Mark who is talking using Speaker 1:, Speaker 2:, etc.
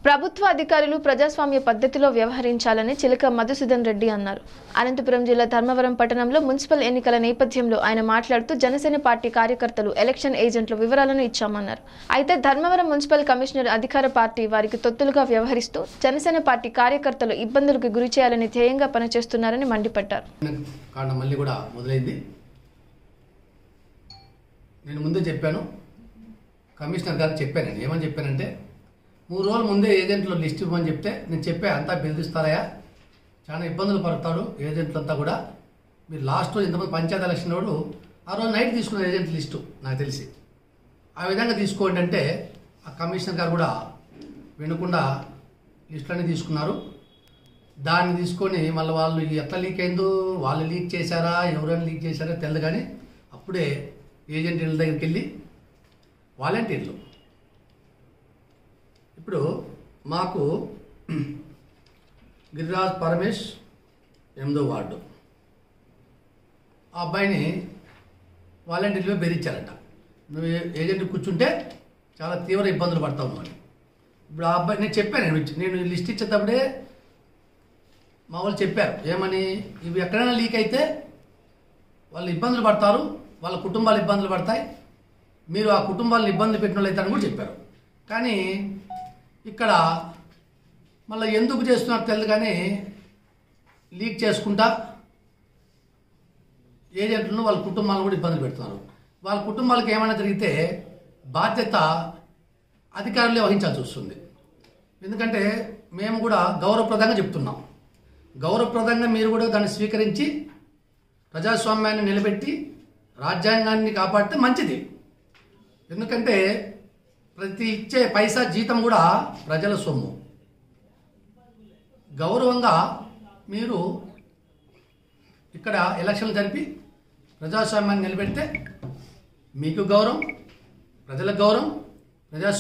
Speaker 1: ప్రభుత్వ అధికారులు ప్రజాస్వామ్య పద్ధతిలో వ్యవహరించాలని చిలక మధుసూదన్ రెడ్డి అన్నారు అనంతపురం జిల్లా ధర్మవరం పట్టణంలో మున్సిపల్ ఎన్నికల నేపథ్యంలో ఆయన మాట్లాడుతూ జనసేన పార్టీ కార్యకర్తలు ఎలక్షన్ ఏజెంట్ల వివరాలను ఇచ్చామన్నారు అయితే ధర్మవరం మున్సిపల్ కమిషనర్ అధికార పార్టీ వారికి తొత్తులుగా వ్యవహరిస్తూ జనసేన పార్టీ కార్యకర్తలు ఇబ్బందులకు గురి చేయాలని ధ్యేయంగా పనిచేస్తున్నారని మండిపడ్డారు
Speaker 2: కారణం మళ్ళీ కూడా మొదలైంది నేను ముందే చెప్పాను కమిషనర్ గారికి చెప్పాను నేను ఏమని చెప్పానంటే మూడు రోజుల ముందే ఏజెంట్లు లిస్ట్ ఇవ్వమని చెప్తే నేను చెప్పే అంతా బెదిరిస్తారయా చాలా ఇబ్బందులు పడతాడు ఏజెంట్లు అంతా కూడా మీరు లాస్ట్ రోజు ఇంతమంది పంచాయతీ ఎలక్షన్ వాడు ఆ రోజు నైట్ తీసుకున్న ఏజెంట్ లిస్టు నాకు తెలిసి ఆ విధంగా తీసుకోండి అంటే ఆ కమిషనర్ గారు కూడా వినకుండా లిస్టులన్నీ తీసుకున్నారు దాన్ని తీసుకొని మళ్ళీ వాళ్ళు ఎట్లా లీక్ అయిందో వాళ్ళు లీక్ చేశారా ఎవరైనా లీక్ చేశారో తెలియదు కానీ అప్పుడే ఏజెంట్ ఇళ్ళ దగ్గరికి వెళ్ళి వాలంటీర్లు ఇప్పుడు మాకు గిరిరాజ్ పరమేష్ ఎనిమిదో వార్డు ఆ అబ్బాయిని వాలంటీర్లు బెదిరించారంట నువ్వు ఏ- ఏజెంట్ కూర్చుంటే చాలా తీవ్ర ఇబ్బందులు పడతావు అని ఇప్పుడు ఆ అబ్బాయి నేను చెప్పాను నేను ఇచ్చి- నేను లిస్ట్ ఇచ్చేటప్పుడే మా వాళ్ళు చెప్పారు ఏమని ఇవి ఎక్కడైనా లీక్ అయితే వాళ్ళు ఇబ్బందులు పడతారు వాళ్ళ కుటుంబాలు ఇబ్బందులు పడతాయి మీరు ఆ కుటుంబాలను ఇబ్బంది పెట్టిన వాళ్ళు అవుతారని కూడా చెప్పారు కానీ ఇక్కడ మళ్ళీ ఎందుకు చేస్తున్నారు తెలియదు కానీ లీక్ చేసుకుంటా ఏజెంట్లను వాళ్ళ కుటుంబాలను కూడా ఇబ్బందులు పెడుతున్నారు వాళ్ళ కుటుంబాలకు ఏమైనా జరిగితే బాధ్యత అధికారులే వహించాల్సి వస్తుంది ఎందుకంటే మేము కూడా గౌరవప్రదంగా చెప్తున్నాం గౌరవప్రదంగా మీరు కూడా దాన్ని స్వీకరించి ప్రజాస్వామ్యాన్ని నిలబెట్టి రాజ్యాంగాన్ని కాపాడితే మంచిది ఎందుకంటే ప్రతి ఇచ్చే పైసా జీతం కూడా ప్రజల సొమ్ము గౌరవంగా మీరు ఇక్కడ ఎలక్షన్లు జరిపి ప్రజాస్వామ్యాన్ని నిలబెడితే మీకు గౌరవం ప్రజలకు గౌరవం ప్రజా